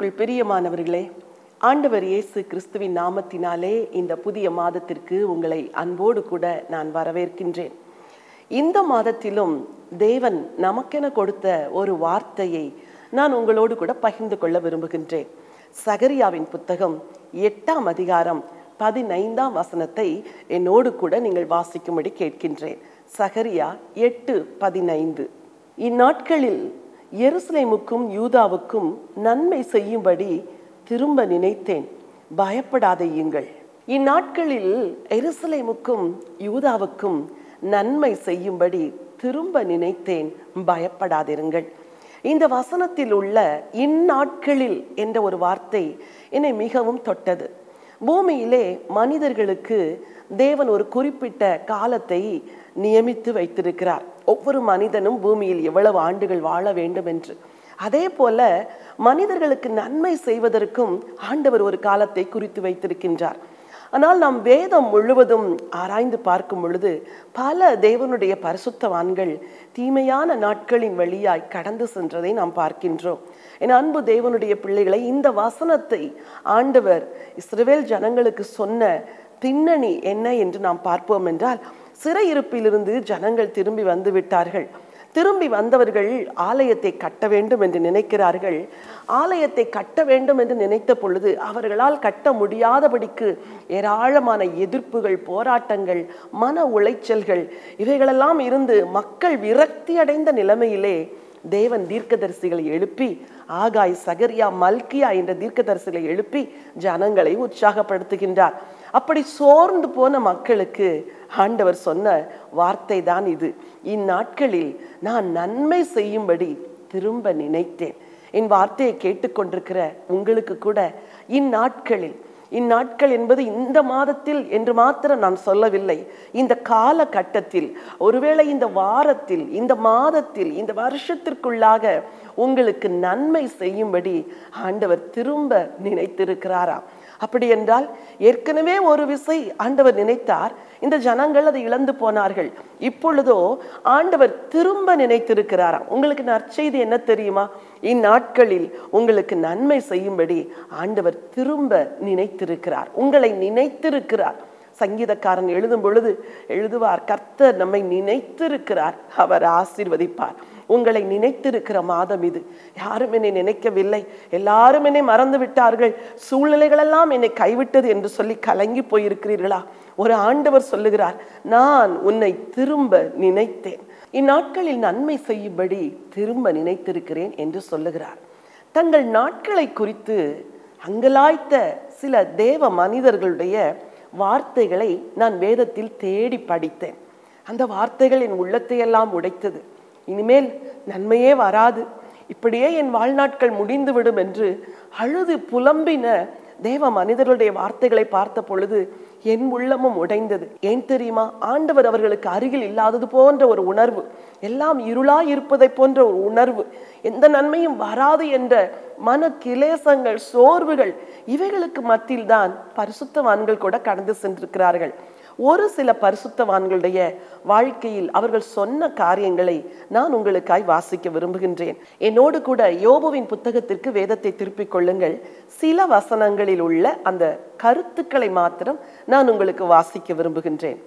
கிறிஸ்துவுக்குள் பிரியமானவர்களே ஆண்டவர் இயேசு கிறிஸ்துவின் நாமத்தினாலே இந்த புதிய மாதத்திற்கு உங்களை அன்போடு கூட நான் வரவேற்கின்றேன் இந்த மாதத்திலும் தேவன் நமக்கென கொடுத்த ஒரு வார்த்தையை நான் உங்களோடு கூட பகிர்ந்து கொள்ள விரும்புகின்றேன் சகரியாவின் புத்தகம் எட்டாம் அதிகாரம் பதினைந்தாம் வசனத்தை என்னோடு கூட நீங்கள் வாசிக்கும்படி கேட்கின்றேன் சகரியா எட்டு பதினைந்து இந்நாட்களில் எருசலேமுக்கும் யூதாவுக்கும் நன்மை செய்யும்படி திரும்ப நினைத்தேன் பயப்படாதையுங்கள் இந்நாட்களில் எருசலேமுக்கும் யூதாவுக்கும் நன்மை செய்யும்படி திரும்ப நினைத்தேன் பயப்படாதிருங்கள் இந்த வசனத்தில் உள்ள இந்நாட்களில் என்ற ஒரு வார்த்தை என்னை மிகவும் தொட்டது பூமியிலே மனிதர்களுக்கு தேவன் ஒரு குறிப்பிட்ட காலத்தை நியமித்து வைத்திருக்கிறார் ஒவ்வொரு மனிதனும் பூமியில் எவ்வளவு ஆண்டுகள் வாழ வேண்டும் என்று அதே போல மனிதர்களுக்கு நன்மை செய்வதற்கும் ஆண்டவர் ஒரு காலத்தை குறித்து வைத்திருக்கின்றார் ஆனால் நாம் வேதம் முழுவதும் ஆராய்ந்து பார்க்கும் பொழுது பல தேவனுடைய பரிசுத்தவான்கள் தீமையான நாட்களின் வழியாய் கடந்து சென்றதை நாம் பார்க்கின்றோம் என் அன்பு தேவனுடைய பிள்ளைகளை இந்த வசனத்தை ஆண்டவர் இஸ்ரவேல் ஜனங்களுக்கு சொன்ன பின்னணி என்ன என்று நாம் பார்ப்போம் என்றால் சிறையிருப்பிலிருந்து ஜனங்கள் திரும்பி வந்து விட்டார்கள் திரும்பி வந்தவர்கள் ஆலயத்தை கட்ட வேண்டும் என்று நினைக்கிறார்கள் ஆலயத்தை கட்ட வேண்டும் என்று நினைத்த பொழுது அவர்களால் கட்ட முடியாதபடிக்கு ஏராளமான எதிர்ப்புகள் போராட்டங்கள் மன உளைச்சல்கள் இவைகளெல்லாம் இருந்து மக்கள் விரக்தி அடைந்த நிலைமையிலே தேவன் தீர்க்கதரிசிகளை எழுப்பி ஆகாய் சகரியா மல்கியா என்ற தீர்க்கதரிசிகளை எழுப்பி ஜனங்களை உற்சாகப்படுத்துகின்றார் அப்படி சோர்ந்து போன மக்களுக்கு ஆண்டவர் சொன்ன வார்த்தை தான் இது இந்நாட்களில் நான் நன்மை செய்யும்படி திரும்ப நினைத்தேன் என் வார்த்தையை கேட்டுக்கொண்டிருக்கிற உங்களுக்கு கூட இந்நாட்களில் இந்நாட்கள் என்பது இந்த மாதத்தில் என்று மாத்திரம் நான் சொல்லவில்லை இந்த காலகட்டத்தில் ஒருவேளை இந்த வாரத்தில் இந்த மாதத்தில் இந்த வருஷத்திற்குள்ளாக உங்களுக்கு நன்மை செய்யும்படி ஆண்டவர் திரும்ப நினைத்திருக்கிறாராம் அப்படி என்றால் ஏற்கனவே ஒரு விசை ஆண்டவர் நினைத்தார் இந்த ஜனங்கள் அதை இழந்து போனார்கள் இப்பொழுதோ ஆண்டவர் திரும்ப நினைத்திருக்கிறாராம் உங்களுக்கு நற்செய்தி என்ன தெரியுமா இந்நாட்களில் உங்களுக்கு நன்மை செய்யும்படி ஆண்டவர் திரும்ப நினைத்திருக்கிறார் உங்களை நினைத்திருக்கிறார் சங்கீதக்காரன் எழுதும் பொழுது எழுதுவார் கர்த்தர் நம்மை நினைத்திருக்கிறார் அவர் ஆசீர்வதிப்பார் உங்களை நினைத்திருக்கிற மாதம் இது யாரும் என்னை நினைக்கவில்லை எல்லாரும் என்னை மறந்து விட்டார்கள் சூழ்நிலைகளெல்லாம் என்னை கைவிட்டது என்று சொல்லி கலங்கி போயிருக்கிறீர்களா ஒரு ஆண்டவர் சொல்லுகிறார் நான் உன்னை திரும்ப நினைத்தேன் இந்நாட்களில் நன்மை செய்யும்படி திரும்ப நினைத்திருக்கிறேன் என்று சொல்லுகிறார் தங்கள் நாட்களை குறித்து அங்கலாய்த்த சில தேவ மனிதர்களுடைய வார்த்தைகளை நான் வேதத்தில் தேடி படித்தேன் அந்த வார்த்தைகள் என் உள்ளத்தையெல்லாம் உடைத்தது இனிமேல் நன்மையே வராது இப்படியே என் வாழ்நாட்கள் முடிந்துவிடும் என்று அழுது புலம்பின தேவ மனிதர்களுடைய வார்த்தைகளை பார்த்த பொழுது என் உள்ளமும் உடைந்தது ஏன் தெரியுமா ஆண்டவர் அவர்களுக்கு அருகில் இல்லாதது போன்ற ஒரு உணர்வு எல்லாம் இருளாய் இருப்பதை போன்ற ஒரு உணர்வு எந்த நன்மையும் வராது என்ற மன கிலேசங்கள் சோர்வுகள் இவைகளுக்கு மத்தியில் தான் பரிசுத்தவான்கள் கூட கடந்து சென்றிருக்கிறார்கள் ஒரு சில பரிசுத்தவான்களுடைய வாழ்க்கையில் அவர்கள் சொன்ன காரியங்களை நான் உங்களுக்காய் வாசிக்க விரும்புகின்றேன் என்னோடு கூட யோபுவின் புத்தகத்திற்கு வேதத்தை திருப்பிக் கொள்ளுங்கள் சில வசனங்களில் உள்ள அந்த கருத்துக்களை மாத்திரம் நான் உங்களுக்கு வாசிக்க விரும்புகின்றேன்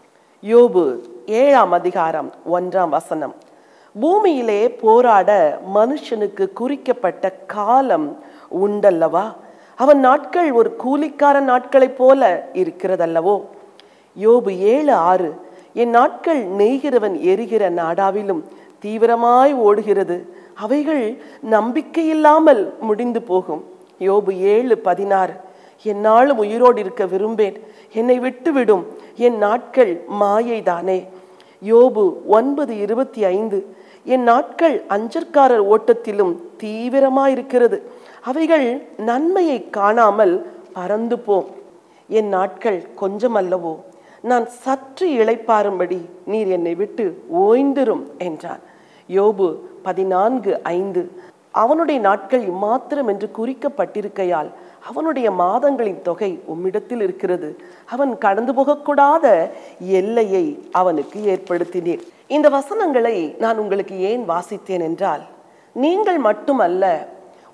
யோபு ஏழாம் அதிகாரம் ஒன்றாம் வசனம் பூமியிலே போராட மனுஷனுக்கு குறிக்கப்பட்ட காலம் உண்டல்லவா அவன் நாட்கள் ஒரு கூலிக்கார நாட்களைப் போல இருக்கிறதல்லவோ யோபு ஏழு ஆறு என் நாட்கள் நெய்கிறவன் எரிகிற நாடாவிலும் தீவிரமாய் ஓடுகிறது அவைகள் நம்பிக்கையில்லாமல் முடிந்து போகும் யோபு ஏழு பதினாறு என்னாலும் உயிரோடு இருக்க விரும்பேன் என்னை விட்டுவிடும் என் நாட்கள் மாயைதானே யோபு ஒன்பது இருபத்தி ஐந்து என் நாட்கள் அஞ்சற்காரர் ஓட்டத்திலும் தீவிரமாயிருக்கிறது அவைகள் நன்மையை காணாமல் பறந்து போம் என் நாட்கள் கொஞ்சமல்லவோ நான் சற்று இளைப்பாரும்படி நீர் என்னை விட்டு ஓய்ந்திரும் என்றான் யோபு பதினான்கு ஐந்து அவனுடைய நாட்கள் இம்மாத்திரம் என்று குறிக்கப்பட்டிருக்கையால் அவனுடைய மாதங்களின் தொகை உம்மிடத்தில் இருக்கிறது அவன் கடந்து போகக்கூடாத எல்லையை அவனுக்கு ஏற்படுத்தினீர் இந்த வசனங்களை நான் உங்களுக்கு ஏன் வாசித்தேன் என்றால் நீங்கள் மட்டுமல்ல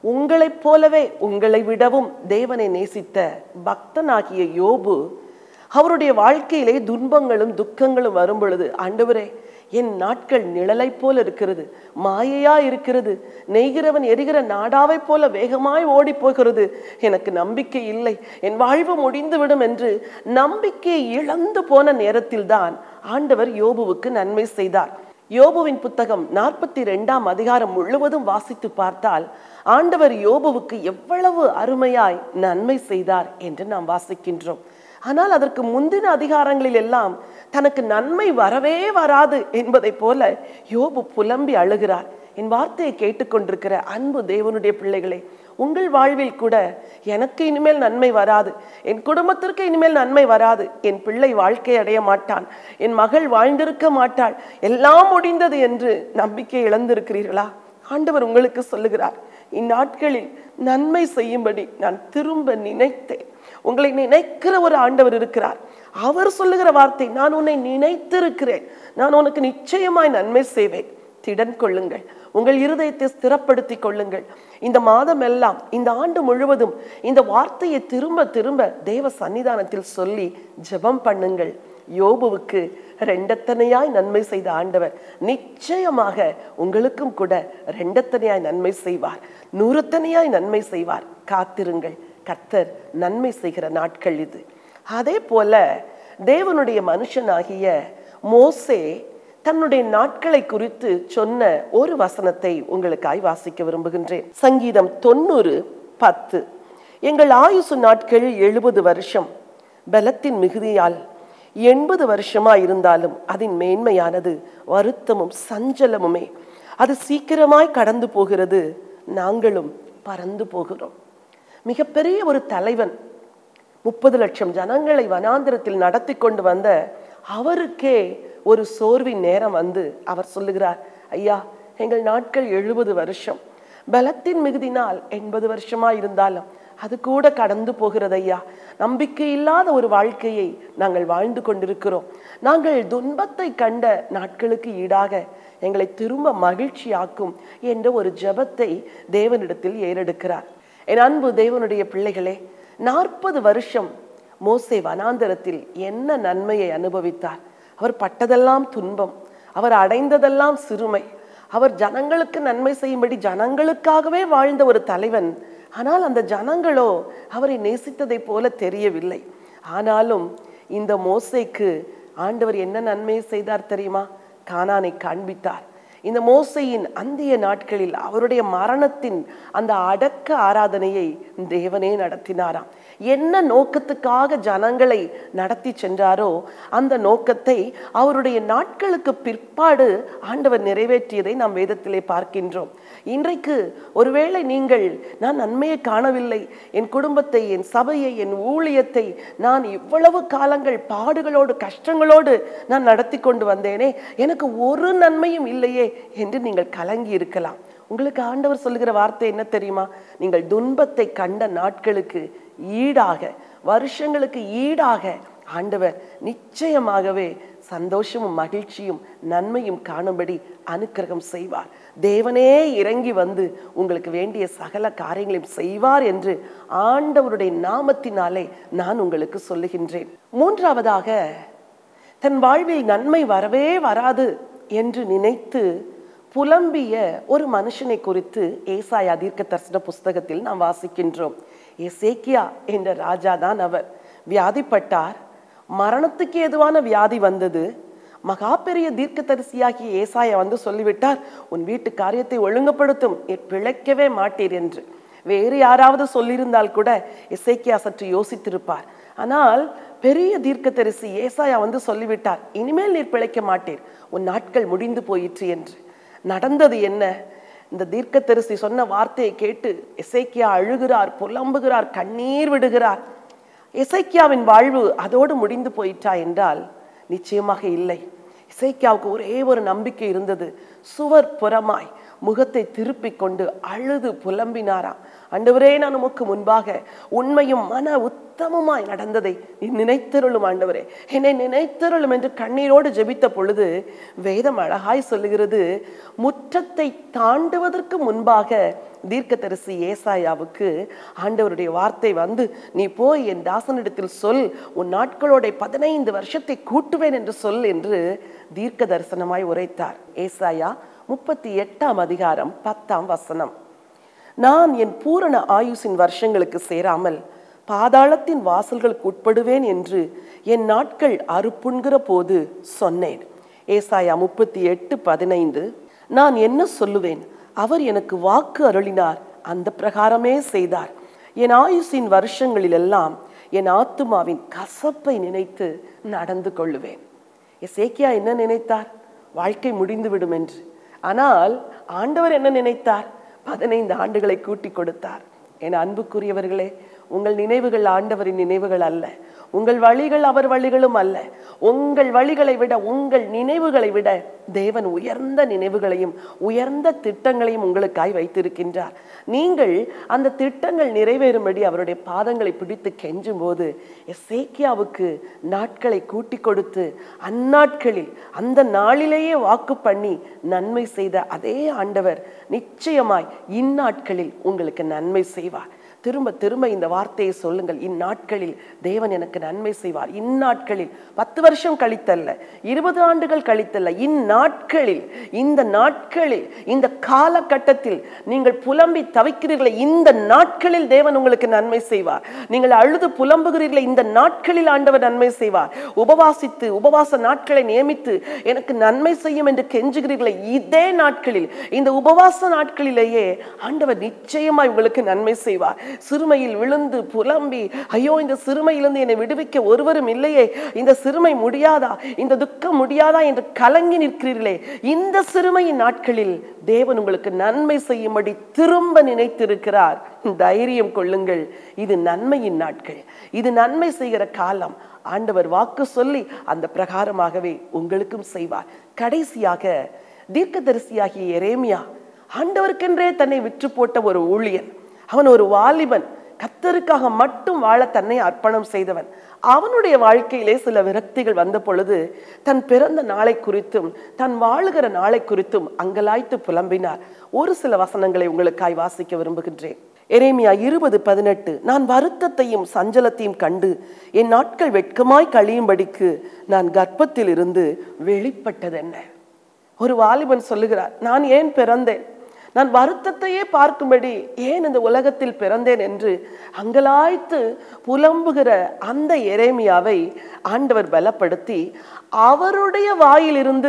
உங்களைப் போலவே உங்களை விடவும் தேவனை நேசித்த பக்தனாகிய யோபு அவருடைய வாழ்க்கையிலே துன்பங்களும் துக்கங்களும் வரும் பொழுது ஆண்டவரே என் நாட்கள் நிழலை போல இருக்கிறது மாயையா இருக்கிறது நெய்கிறவன் எரிகிற நாடாவை போல வேகமாய் ஓடி போகிறது எனக்கு நம்பிக்கை இல்லை என் வாழ்வு முடிந்துவிடும் என்று நம்பிக்கை இழந்து போன நேரத்தில்தான் ஆண்டவர் யோபுவுக்கு நன்மை செய்தார் யோபுவின் புத்தகம் நாற்பத்தி ரெண்டாம் அதிகாரம் முழுவதும் வாசித்து பார்த்தால் ஆண்டவர் யோபுவுக்கு எவ்வளவு அருமையாய் நன்மை செய்தார் என்று நாம் வாசிக்கின்றோம் ஆனால் அதற்கு முந்தின அதிகாரங்களில் எல்லாம் தனக்கு நன்மை வரவே வராது என்பதை போல யோபு புலம்பி அழுகிறார் என் வார்த்தையை கேட்டுக்கொண்டிருக்கிற அன்பு தேவனுடைய பிள்ளைகளே உங்கள் வாழ்வில் கூட எனக்கு இனிமேல் நன்மை வராது என் குடும்பத்திற்கு இனிமேல் நன்மை வராது என் பிள்ளை வாழ்க்கை அடைய மாட்டான் என் மகள் வாழ்ந்திருக்க மாட்டாள் எல்லாம் முடிந்தது என்று நம்பிக்கை இழந்திருக்கிறீர்களா ஆண்டவர் உங்களுக்கு சொல்லுகிறார் இந்நாட்களில் நன்மை செய்யும்படி நான் திரும்ப நினைத்தேன் உங்களை நினைக்கிற ஒரு ஆண்டவர் இருக்கிறார் அவர் சொல்லுகிற வார்த்தை நான் உன்னை நினைத்திருக்கிறேன் நான் உனக்கு நிச்சயமாய் நன்மை செய்வேன் திடன் கொள்ளுங்கள் உங்கள் இருதயத்தை ஸ்திரப்படுத்திக் கொள்ளுங்கள் இந்த மாதம் எல்லாம் இந்த ஆண்டு முழுவதும் இந்த வார்த்தையை திரும்ப திரும்ப தேவ சன்னிதானத்தில் சொல்லி ஜெபம் பண்ணுங்கள் யோபுவுக்கு ரெண்டத்தனையாய் நன்மை செய்த ஆண்டவர் நிச்சயமாக உங்களுக்கும் கூட ரெண்டத்தனையாய் நன்மை செய்வார் நூறுத்தனையாய் நன்மை செய்வார் காத்திருங்கள் கர்த்தர் நன்மை செய்கிற நாட்கள் இது அதே போல தேவனுடைய மனுஷனாகிய மோசே தன்னுடைய நாட்களை குறித்து சொன்ன ஒரு வசனத்தை உங்களுக்காய் வாசிக்க விரும்புகின்றேன் சங்கீதம் தொண்ணூறு பத்து எங்கள் ஆயுசு நாட்கள் எழுபது வருஷம் பலத்தின் மிகுதியால் எண்பது வருஷமா இருந்தாலும் அதன் மேன்மையானது வருத்தமும் சஞ்சலமுமே அது சீக்கிரமாய் கடந்து போகிறது நாங்களும் பறந்து போகிறோம் மிகப்பெரிய ஒரு தலைவன் முப்பது லட்சம் ஜனங்களை வனாந்திரத்தில் நடத்தி கொண்டு வந்த அவருக்கே ஒரு சோர்வின் நேரம் வந்து அவர் சொல்லுகிறார் ஐயா எங்கள் நாட்கள் எழுபது வருஷம் பலத்தின் மிகுதினால் எண்பது வருஷமா இருந்தாலும் அது கூட கடந்து போகிறது ஐயா நம்பிக்கை இல்லாத ஒரு வாழ்க்கையை நாங்கள் வாழ்ந்து கொண்டிருக்கிறோம் நாங்கள் துன்பத்தை கண்ட நாட்களுக்கு ஈடாக எங்களை திரும்ப மகிழ்ச்சியாக்கும் என்ற ஒரு ஜெபத்தை தேவனிடத்தில் ஏறெடுக்கிறார் என் அன்பு தேவனுடைய பிள்ளைகளே நாற்பது வருஷம் மோசே வனாந்தரத்தில் என்ன நன்மையை அனுபவித்தார் அவர் பட்டதெல்லாம் துன்பம் அவர் அடைந்ததெல்லாம் சிறுமை அவர் ஜனங்களுக்கு நன்மை செய்யும்படி ஜனங்களுக்காகவே வாழ்ந்த ஒரு தலைவன் ஆனால் அந்த ஜனங்களோ அவரை நேசித்ததை போல தெரியவில்லை ஆனாலும் இந்த மோசைக்கு ஆண்டவர் என்ன நன்மையை செய்தார் தெரியுமா கானானை காண்பித்தார் இந்த மோசையின் அந்திய நாட்களில் அவருடைய மரணத்தின் அந்த அடக்க ஆராதனையை தேவனே நடத்தினாராம் என்ன நோக்கத்துக்காக ஜனங்களை நடத்தி சென்றாரோ அந்த நோக்கத்தை அவருடைய நாட்களுக்கு பிற்பாடு ஆண்டவர் நிறைவேற்றியதை நாம் வேதத்திலே பார்க்கின்றோம் இன்றைக்கு ஒருவேளை நீங்கள் நான் நன்மையை காணவில்லை என் குடும்பத்தை என் சபையை என் ஊழியத்தை நான் இவ்வளவு காலங்கள் பாடுகளோடு கஷ்டங்களோடு நான் நடத்தி கொண்டு வந்தேனே எனக்கு ஒரு நன்மையும் இல்லையே என்று நீங்கள் கலங்கி இருக்கலாம் உங்களுக்கு ஆண்டவர் சொல்லுகிற வார்த்தை என்ன தெரியுமா நீங்கள் துன்பத்தை கண்ட நாட்களுக்கு ஈடாக வருஷங்களுக்கு ஈடாக ஆண்டவர் நிச்சயமாகவே சந்தோஷமும் மகிழ்ச்சியும் நன்மையும் காணும்படி அனுக்கிரகம் செய்வார் தேவனே இறங்கி வந்து உங்களுக்கு வேண்டிய சகல காரியங்களையும் செய்வார் என்று ஆண்டவருடைய நாமத்தினாலே நான் உங்களுக்கு சொல்லுகின்றேன் மூன்றாவதாக தன் வாழ்வில் நன்மை வரவே வராது என்று நினைத்து புலம்பிய ஒரு மனுஷனை குறித்து ஏசாயா தீர்க்க தரிசன புஸ்தகத்தில் நாம் வாசிக்கின்றோம் எசேக்கியா என்ற ராஜா தான் அவர் வியாதிப்பட்டார் மரணத்துக்கு ஏதுவான வியாதி வந்தது மகா பெரிய தீர்க்கதரிசியாகிய ஏசாயா வந்து சொல்லிவிட்டார் உன் வீட்டு காரியத்தை ஒழுங்குபடுத்தும் நீ பிழைக்கவே மாட்டீர் என்று வேறு யாராவது சொல்லியிருந்தால் கூட இசைக்கியா சற்று யோசித்திருப்பார் ஆனால் பெரிய தீர்க்கதரிசி ஏசாயா வந்து சொல்லிவிட்டார் இனிமேல் நீர் பிழைக்க மாட்டீர் உன் நாட்கள் முடிந்து போயிற்று என்று நடந்தது என்ன இந்த தீர்க்கதரிசி சொன்ன வார்த்தையை கேட்டு இசைக்கியா அழுகிறார் புலம்புகிறார் கண்ணீர் விடுகிறார் இசைக்கியாவின் வாழ்வு அதோடு முடிந்து போயிற்றா என்றால் நிச்சயமாக இல்லை இசைக்கியாவுக்கு ஒரே ஒரு நம்பிக்கை இருந்தது சுவர் புறமாய் முகத்தை திருப்பிக் கொண்டு அழுது புலம்பினாராம் ஆண்டவரே நான் உமக்கு முன்பாக உண்மையும் மன உத்தமமாய் நடந்ததை நீ நினைத்தருளும் ஆண்டவரே என்னை நினைத்தருளும் என்று கண்ணீரோடு ஜெபித்த பொழுது வேதம் அழகாய் சொல்லுகிறது முற்றத்தை தாண்டுவதற்கு முன்பாக தீர்க்கதரிசி ஏசாயாவுக்கு ஆண்டவருடைய வார்த்தை வந்து நீ போய் என் தாசனிடத்தில் சொல் உன் நாட்களோட பதினைந்து வருஷத்தை கூட்டுவேன் என்று சொல் என்று தீர்க்க தரிசனமாய் உரைத்தார் ஏசாயா முப்பத்தி எட்டாம் அதிகாரம் பத்தாம் வசனம் நான் என் பூரண ஆயுசின் வருஷங்களுக்கு சேராமல் பாதாளத்தின் வாசல்களுக்கு உட்படுவேன் என்று என் நாட்கள் அறுப்புண்கிற போது சொன்னேன் ஏசாயா முப்பத்தி எட்டு பதினைந்து நான் என்ன சொல்லுவேன் அவர் எனக்கு வாக்கு அருளினார் அந்த பிரகாரமே செய்தார் என் ஆயுசின் வருஷங்களிலெல்லாம் என் ஆத்துமாவின் கசப்பை நினைத்து நடந்து கொள்ளுவேன் எசேக்கியா என்ன நினைத்தார் வாழ்க்கை முடிந்துவிடும் என்று ஆனால் ஆண்டவர் என்ன நினைத்தார் பதினைந்து ஆண்டுகளை கூட்டி கொடுத்தார் என் அன்புக்குரியவர்களே உங்கள் நினைவுகள் ஆண்டவரின் நினைவுகள் அல்ல உங்கள் வழிகள் அவர் வழிகளும் அல்ல உங்கள் வழிகளை விட உங்கள் நினைவுகளை விட தேவன் உயர்ந்த நினைவுகளையும் உயர்ந்த திட்டங்களையும் உங்களுக்காய் வைத்திருக்கின்றார் நீங்கள் அந்த திட்டங்கள் நிறைவேறும்படி அவருடைய பாதங்களை பிடித்து கெஞ்சும் போது எசேக்கியாவுக்கு நாட்களை கூட்டி கொடுத்து அந்நாட்களில் அந்த நாளிலேயே வாக்கு பண்ணி நன்மை செய்த அதே ஆண்டவர் நிச்சயமாய் இந்நாட்களில் உங்களுக்கு நன்மை செய்வார் திரும்ப திரும்ப இந்த வார்த்தையை சொல்லுங்கள் இந்நாட்களில் தேவன் எனக்கு நன்மை செய்வார் இந்நாட்களில் பத்து வருஷம் கழித்தல்ல இருபது ஆண்டுகள் கழித்தல்ல இந்நாட்களில் இந்த நாட்களில் இந்த காலகட்டத்தில் நீங்கள் புலம்பி தவிக்கிறீர்களே இந்த நாட்களில் தேவன் உங்களுக்கு நன்மை செய்வார் நீங்கள் அழுது புலம்புகிறீர்களே இந்த நாட்களில் ஆண்டவர் நன்மை செய்வார் உபவாசித்து உபவாச நாட்களை நியமித்து எனக்கு நன்மை செய்யும் என்று கெஞ்சுகிறீர்களே இதே நாட்களில் இந்த உபவாச நாட்களிலேயே ஆண்டவர் நிச்சயமாய் உங்களுக்கு நன்மை செய்வார் சிறுமையில் விழுந்து புலம்பி ஐயோ இந்த சிறுமையிலிருந்து என்னை விடுவிக்க ஒருவரும் இல்லையே இந்த சிறுமை முடியாதா இந்த துக்கம் முடியாதா என்று கலங்கி நிற்கிறீர்களே இந்த சிறுமையின் நாட்களில் தேவன் உங்களுக்கு நன்மை செய்யும்படி திரும்ப நினைத்திருக்கிறார் தைரியம் கொள்ளுங்கள் இது நன்மையின் நாட்கள் இது நன்மை செய்கிற காலம் ஆண்டவர் வாக்கு சொல்லி அந்த பிரகாரமாகவே உங்களுக்கும் செய்வார் கடைசியாக தீர்க்கதரிசியாகிய எரேமியா ஆண்டவருக்கென்றே தன்னை விற்று போட்ட ஒரு ஊழியன் அவன் ஒரு வாலிபன் கத்தருக்காக மட்டும் வாழ தன்னை அர்ப்பணம் செய்தவன் அவனுடைய வாழ்க்கையிலே சில விரக்திகள் வந்த பொழுது தன் பிறந்த நாளை குறித்தும் தன் வாழுகிற நாளை குறித்தும் அங்கலாய்த்து புலம்பினார் ஒரு சில வசனங்களை உங்களுக்காய் வாசிக்க விரும்புகின்றேன் எரேமியா இருபது பதினெட்டு நான் வருத்தத்தையும் சஞ்சலத்தையும் கண்டு என் நாட்கள் வெட்கமாய் கழியும்படிக்கு நான் கர்ப்பத்தில் இருந்து வெளிப்பட்டதென்ன ஒரு வாலிபன் சொல்லுகிறார் நான் ஏன் பிறந்தேன் நான் வருத்தத்தையே பார்க்கும்படி ஏன் இந்த உலகத்தில் பிறந்தேன் என்று அங்கலாய்த்து புலம்புகிற அந்த எரேமியாவை ஆண்டவர் பலப்படுத்தி அவருடைய வாயிலிருந்து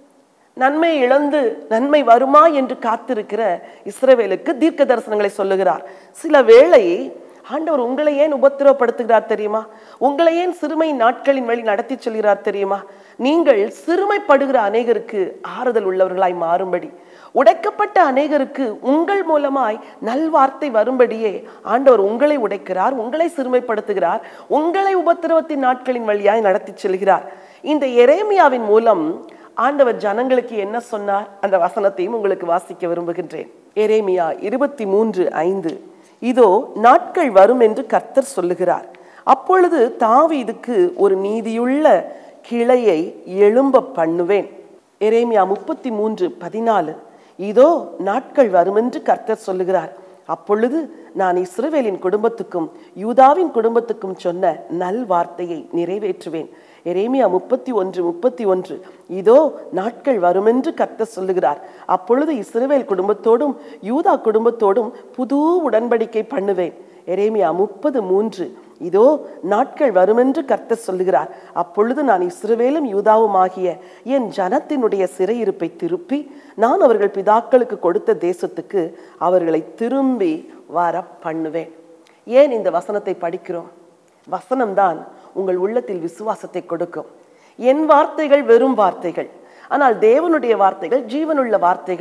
நன்மை இழந்து நன்மை வருமா என்று காத்திருக்கிற இஸ்ரவேலுக்கு தீர்க்க தரிசனங்களை சொல்லுகிறார் சில வேளை ஆண்டவர் உங்களை ஏன் உபத்திரவப்படுத்துகிறார் தெரியுமா உங்களை ஏன் சிறுமை நாட்களின் வழி நடத்தி செல்கிறார் தெரியுமா நீங்கள் சிறுமைப்படுகிற அநேகருக்கு ஆறுதல் உள்ளவர்களாய் மாறும்படி உடைக்கப்பட்ட அநேகருக்கு உங்கள் மூலமாய் நல்வார்த்தை வரும்படியே ஆண்டவர் உங்களை உடைக்கிறார் உங்களை சிறுமைப்படுத்துகிறார் உங்களை உபத்திரவத்தின் நாட்களின் வழியாய் நடத்தி செல்கிறார் இந்த எரேமியாவின் மூலம் ஆண்டவர் ஜனங்களுக்கு என்ன சொன்னார் அந்த வசனத்தையும் உங்களுக்கு வாசிக்க விரும்புகின்றேன் எரேமியா இருபத்தி மூன்று ஐந்து இதோ நாட்கள் வரும் என்று கர்த்தர் சொல்லுகிறார் அப்பொழுது தாவீதுக்கு ஒரு நீதியுள்ள கிளையை எழும்ப பண்ணுவேன் எரேமியா முப்பத்தி மூன்று பதினாலு இதோ நாட்கள் வருமென்று கர்த்தர் சொல்லுகிறார் அப்பொழுது நான் இஸ்ரவேலின் குடும்பத்துக்கும் யூதாவின் குடும்பத்துக்கும் சொன்ன நல் வார்த்தையை நிறைவேற்றுவேன் எரேமியா முப்பத்தி ஒன்று முப்பத்தி ஒன்று இதோ நாட்கள் வருமென்று கர்த்தர் சொல்லுகிறார் அப்பொழுது இஸ்ரவேல் குடும்பத்தோடும் யூதா குடும்பத்தோடும் புது உடன்படிக்கை பண்ணுவேன் எரேமியா முப்பது மூன்று இதோ நாட்கள் வருமென்று கர்த்தர் சொல்லுகிறார் அப்பொழுது நான் இஸ்ரவேலும் யூதாவும் ஆகிய என் ஜனத்தினுடைய சிறையிருப்பை திருப்பி நான் அவர்கள் பிதாக்களுக்கு கொடுத்த தேசத்துக்கு அவர்களை திரும்பி வர பண்ணுவேன் ஏன் இந்த வசனத்தை படிக்கிறோம் வசனம்தான் உங்கள் உள்ளத்தில் விசுவாசத்தை கொடுக்கும் என் வார்த்தைகள் வெறும் வார்த்தைகள் ஆனால் தேவனுடைய வார்த்தைகள் ஜீவனுள்ள வார்த்தைகள்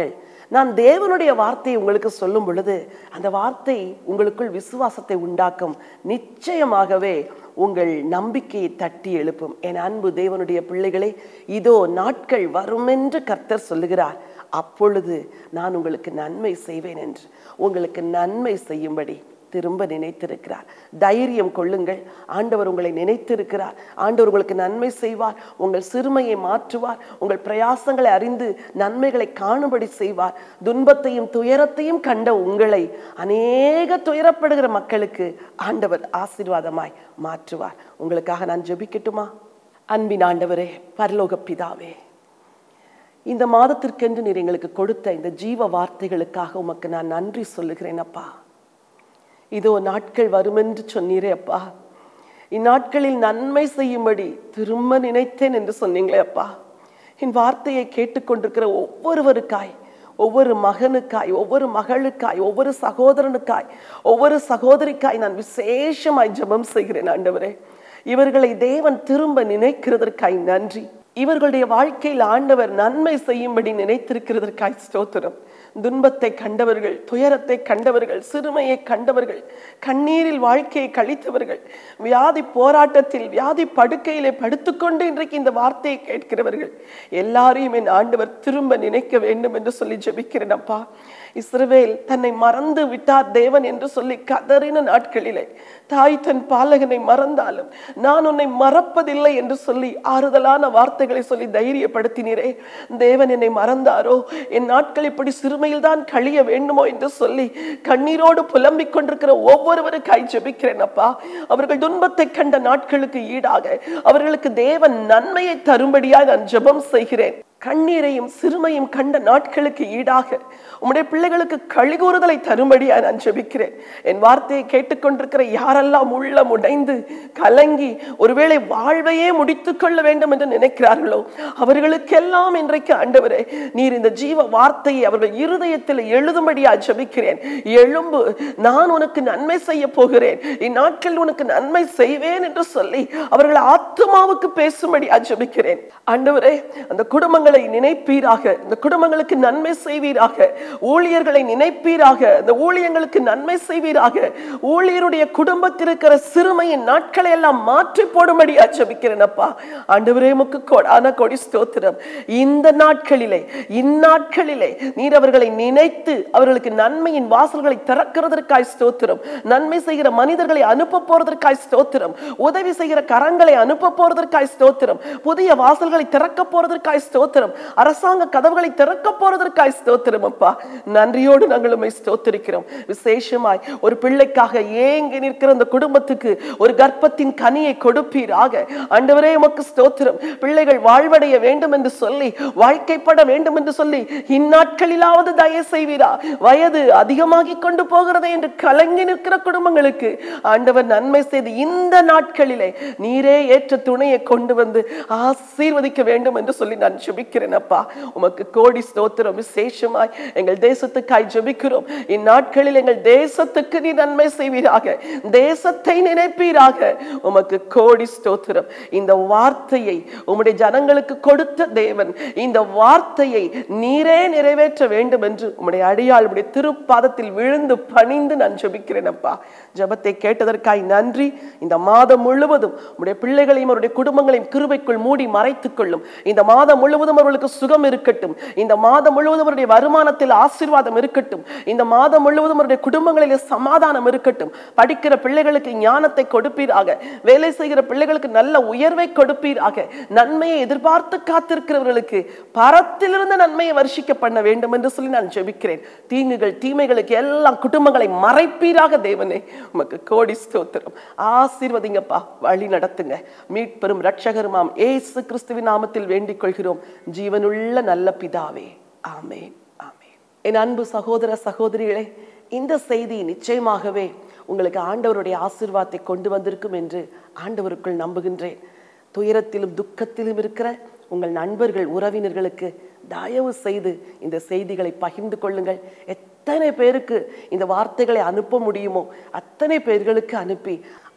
நான் தேவனுடைய வார்த்தையை உங்களுக்கு சொல்லும் பொழுது அந்த வார்த்தை உங்களுக்குள் விசுவாசத்தை உண்டாக்கும் நிச்சயமாகவே உங்கள் நம்பிக்கையை தட்டி எழுப்பும் என் அன்பு தேவனுடைய பிள்ளைகளே இதோ நாட்கள் வருமென்று கர்த்தர் சொல்லுகிறார் அப்பொழுது நான் உங்களுக்கு நன்மை செய்வேன் என்று உங்களுக்கு நன்மை செய்யும்படி திரும்ப நினைத்திருக்கிறார் தைரியம் கொள்ளுங்கள் ஆண்டவர் உங்களை நினைத்திருக்கிறார் ஆண்டவர் உங்களுக்கு நன்மை செய்வார் உங்கள் சிறுமையை மாற்றுவார் உங்கள் பிரயாசங்களை அறிந்து நன்மைகளை காணும்படி செய்வார் துன்பத்தையும் துயரத்தையும் கண்ட உங்களை அநேக துயரப்படுகிற மக்களுக்கு ஆண்டவர் ஆசீர்வாதமாய் மாற்றுவார் உங்களுக்காக நான் ஜெபிக்கட்டுமா அன்பின் ஆண்டவரே பரலோக பிதாவே இந்த மாதத்திற்கென்று நீர் எங்களுக்கு கொடுத்த இந்த ஜீவ வார்த்தைகளுக்காக உமக்கு நான் நன்றி சொல்லுகிறேன் அப்பா இதோ நாட்கள் வருமென்று சொன்னீரே அப்பா இந்நாட்களில் நன்மை செய்யும்படி திரும்ப நினைத்தேன் என்று சொன்னீங்களே அப்பா என் வார்த்தையை கேட்டுக்கொண்டிருக்கிற ஒவ்வொருவருக்காய் ஒவ்வொரு மகனுக்காய் ஒவ்வொரு மகளுக்காய் ஒவ்வொரு சகோதரனுக்காய் ஒவ்வொரு சகோதரிக்காய் நான் விசேஷமாய் ஜெபம் செய்கிறேன் ஆண்டவரே இவர்களை தேவன் திரும்ப நினைக்கிறதற்காய் நன்றி இவர்களுடைய வாழ்க்கையில் ஆண்டவர் நன்மை செய்யும்படி நினைத்திருக்கிறதற்காய் ஸ்தோத்திரம் துன்பத்தை கண்டவர்கள் துயரத்தை கண்டவர்கள் சிறுமையை கண்டவர்கள் கண்ணீரில் வாழ்க்கையை கழித்தவர்கள் வியாதி போராட்டத்தில் வியாதி படுக்கையிலே படுத்துக்கொண்டு இன்றைக்கு இந்த வார்த்தையை கேட்கிறவர்கள் எல்லாரையும் என் ஆண்டவர் திரும்ப நினைக்க வேண்டும் என்று சொல்லி ஜெபிக்கிறேன் அப்பா இஸ்ரவேல் தன்னை மறந்து விட்டார் தேவன் என்று சொல்லி கதறின நாட்களிலே தாய் தன் பாலகனை மறந்தாலும் நான் உன்னை மறப்பதில்லை என்று சொல்லி ஆறுதலான வார்த்தைகளை சொல்லி தைரியப்படுத்தினீரே தேவன் என்னை மறந்தாரோ என் நாட்கள் இப்படி சிறுமையில் தான் கழிய வேண்டுமோ என்று சொல்லி கண்ணீரோடு புலம்பிக் கொண்டிருக்கிற ஒவ்வொருவருக்காய் ஜெபிக்கிறேன் அப்பா அவர்கள் துன்பத்தை கண்ட நாட்களுக்கு ஈடாக அவர்களுக்கு தேவன் நன்மையை தரும்படியாக நான் ஜெபம் செய்கிறேன் கண்ணீரையும் சிறுமையும் கண்ட நாட்களுக்கு ஈடாக உம்முடைய பிள்ளைகளுக்கு கழிகூறுதலை தரும்படியா நான் ஜெபிக்கிறேன் என் வார்த்தையை கேட்டுக்கொண்டிருக்கிற யாரெல்லாம் உள்ள உடைந்து கலங்கி ஒருவேளை வாழ்வையே முடித்துக் கொள்ள வேண்டும் என்று நினைக்கிறார்களோ அவர்களுக்கெல்லாம் இன்றைக்கு ஆண்டவரே நீர் இந்த ஜீவ வார்த்தையை அவர்கள் இருதயத்தில் எழுதும்படியா ஜெபிக்கிறேன் எழும்பு நான் உனக்கு நன்மை செய்ய போகிறேன் இந்நாட்கள் உனக்கு நன்மை செய்வேன் என்று சொல்லி அவர்கள் ஆத்மாவுக்கு பேசும்படியா ஜெபிக்கிறேன் ஆண்டவரே அந்த குடும்பங்களை நினைப்பீராக இந்த குடும்பங்களுக்கு நன்மை செய்வீராக ஊழியர்களை நினைப்பீராக அந்த ஊழியங்களுக்கு நன்மை செய்வீராக ஊழியருடைய குடும்பத்தில் இருக்கிற சிறுமையின் நாட்களை எல்லாம் மாற்றி போடும்படியா ஜெபிக்கிறேன் அப்பா ஆண்டவரே முக்கு கொடான கொடி ஸ்தோத்திரம் இந்த நாட்களிலே இந்நாட்களிலே நீர் அவர்களை நினைத்து அவர்களுக்கு நன்மையின் வாசல்களை திறக்கிறதற்காய் ஸ்தோத்திரம் நன்மை செய்கிற மனிதர்களை அனுப்ப போறதற்காய் ஸ்தோத்திரம் உதவி செய்கிற கரங்களை அனுப்ப போறதற்காய் ஸ்தோத்திரம் புதிய வாசல்களை திறக்க போறதற்காய் ஸ்தோத்திரம் அரசாங்க கதவுகளை திறக்க போறதற்காய் ஸ்தோத்திரம் அப்பா நன்றியோடு நாங்கள் உம்மை ஸ்தோத்திரிக்கிறோம் விசேஷமாய் ஒரு பிள்ளைக்காக ஏங்கி நிற்கிற அந்த குடும்பத்துக்கு ஒரு கர்ப்பத்தின் கனியை கொடுப்பீராக ஆண்டவரே உமக்கு ஸ்தோத்திரம் பிள்ளைகள் வாழ்வடைய வேண்டும் என்று சொல்லி வாழ்க்கைப்பட வேண்டும் என்று சொல்லி இந்நாட்களிலாவது தயவு செய்வீரா வயது அதிகமாகி கொண்டு போகிறதே என்று கலங்கி நிற்கிற குடும்பங்களுக்கு ஆண்டவர் நன்மை செய்து இந்த நாட்களிலே நீரே ஏற்ற துணையை கொண்டு வந்து ஆசீர்வதிக்க வேண்டும் என்று சொல்லி நான் ஜெபிக்கிறேன் அப்பா உமக்கு கோடி ஸ்தோத்திரம் விசேஷமாய் எங்கள் தேசத்துக்காய் ஜெபிக்கிறோம் இந்நாட்களில் எங்கள் தேசத்துக்கு நீ நன்மை செய்வீராக தேசத்தை நினைப்பீராக உமக்கு கோடி ஸ்தோத்திரம் இந்த வார்த்தையை உம்முடைய ஜனங்களுக்கு கொடுத்த தேவன் இந்த வார்த்தையை நீரே நிறைவேற்ற வேண்டும் என்று உம்முடைய அடியாள் உம்முடைய திருப்பாதத்தில் விழுந்து பணிந்து நான் ஜெபிக்கிறேன் அப்பா ஜெபத்தை கேட்டதற்காய் நன்றி இந்த மாதம் முழுவதும் உம்முடைய பிள்ளைகளையும் அவருடைய குடும்பங்களையும் கிருபைக்குள் மூடி மறைத்துக் கொள்ளும் இந்த மாதம் முழுவதும் அவர்களுக்கு சுகம் இருக்கட்டும் இந்த மாதம் முழுவதும் அவருடைய வருமானத்தில் ஆசீர்வாதம் இருக்கட்டும் இந்த மாதம் முழுவதும் அவருடைய குடும்பங்களிலே சமாதானம் இருக்கட்டும் படிக்கிற பிள்ளைகளுக்கு ஞானத்தை கொடுப்பீராக வேலை செய்கிற பிள்ளைகளுக்கு நல்ல உயர்வை கொடுப்பீராக நன்மையை எதிர்பார்த்து காத்திருக்கிறவர்களுக்கு பரத்திலிருந்து நன்மையை வருஷிக்க பண்ண வேண்டும் என்று சொல்லி நான் ஜெபிக்கிறேன் தீங்குகள் தீமைகளுக்கு எல்லாம் குடும்பங்களை மறைப்பீராக தேவனே உமக்கு கோடி ஸ்தோத்திரம் ஆசீர்வதிங்கப்பா வழி நடத்துங்க மீட்பெரும் ரட்சகருமாம் ஏசு கிறிஸ்துவின் நாமத்தில் வேண்டிக் கொள்கிறோம் ஜீவனுள்ள நல்ல பிதாவே ஆமென் ஆமென் என் அன்பு சகோதர சகோதரிகளே இந்த செய்தி நிச்சயமாகவே உங்களுக்கு ஆண்டவருடைய ஆசீர்வாதத்தை கொண்டு வந்திருக்கும் என்று ஆண்டவருக்குள் நம்புகின்றேன் துயரத்திலும் துக்கத்திலும் இருக்கிற உங்கள் நண்பர்கள் உறவினர்களுக்கு தயவு செய்து இந்த செய்திகளை பகிர்ந்து கொள்ளுங்கள் எத்தனை பேருக்கு இந்த வார்த்தைகளை அனுப்ப முடியுமோ அத்தனை பேர்களுக்கு அனுப்பி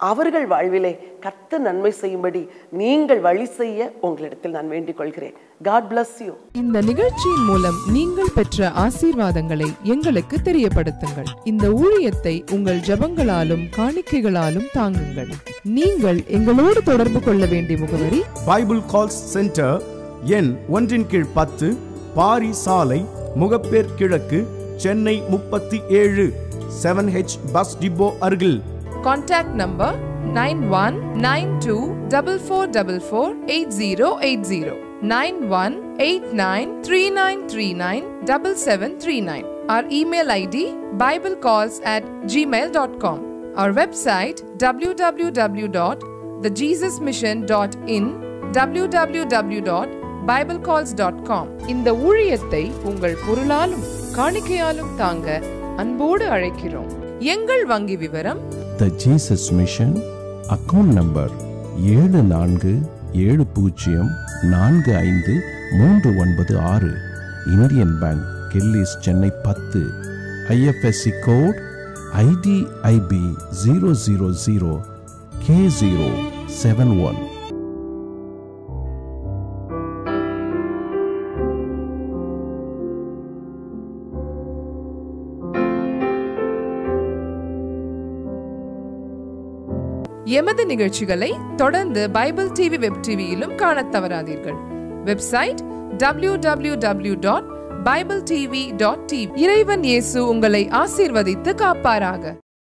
அவர்கள் வாழ்விலே கத்த நன்மை செய்யும்படி நீங்கள் வழி செய்ய உங்களிடத்தில் நான் வேண்டிக் கொள்கிறேன் காட் bless யூ இந்த நிகழ்ச்சியின் மூலம் நீங்கள் பெற்ற ஆசீர்வாதங்களை எங்களுக்கு தெரியப்படுத்துங்கள் இந்த ஊழியத்தை உங்கள் ஜெபங்களாலும் காணிக்கைகளாலும் தாங்குங்கள் நீங்கள் எங்களோடு தொடர்பு கொள்ள வேண்டிய முகவரி பைபிள் கால்ஸ் சென்டர் எண் ஒன்றின் கீழ் பத்து பாரி சாலை முகப்பேர் கிழக்கு சென்னை முப்பத்தி ஏழு செவன் ஹெச் பஸ் டிப்போ அருகில் contact number nine one nine two double four double four eight zero eight zero nine one eight nine three nine three nine double seven three nine Our email ID biblecalls at gmail.com. Our website www.thejesusmission.in www.biblecalls.com இந்த ஊழியத்தை உங்கள் பொருளாலும் காணிக்கையாலும் தாங்க அன்போடு அழைக்கிறோம் எங்கள் வங்கி விவரம் the Jesus mission account number ஏழு நான்கு ஏழு பூஜ்ஜியம் நான்கு ஐந்து மூன்று ஒன்பது ஆறு இந்தியன் பேங்க் கெல்லிஸ் சென்னை பத்து IFSC code IDIB zero zero zero K zero seven one எமது நிகழ்ச்சிகளை தொடர்ந்து பைபிள் டிவி வெப் டிவியிலும் காணத் தவறாதீர்கள் வெப்சைட் www.bibletv.tv டாட் இறைவன் இயேசு உங்களை ஆசீர்வதித்து காப்பாராக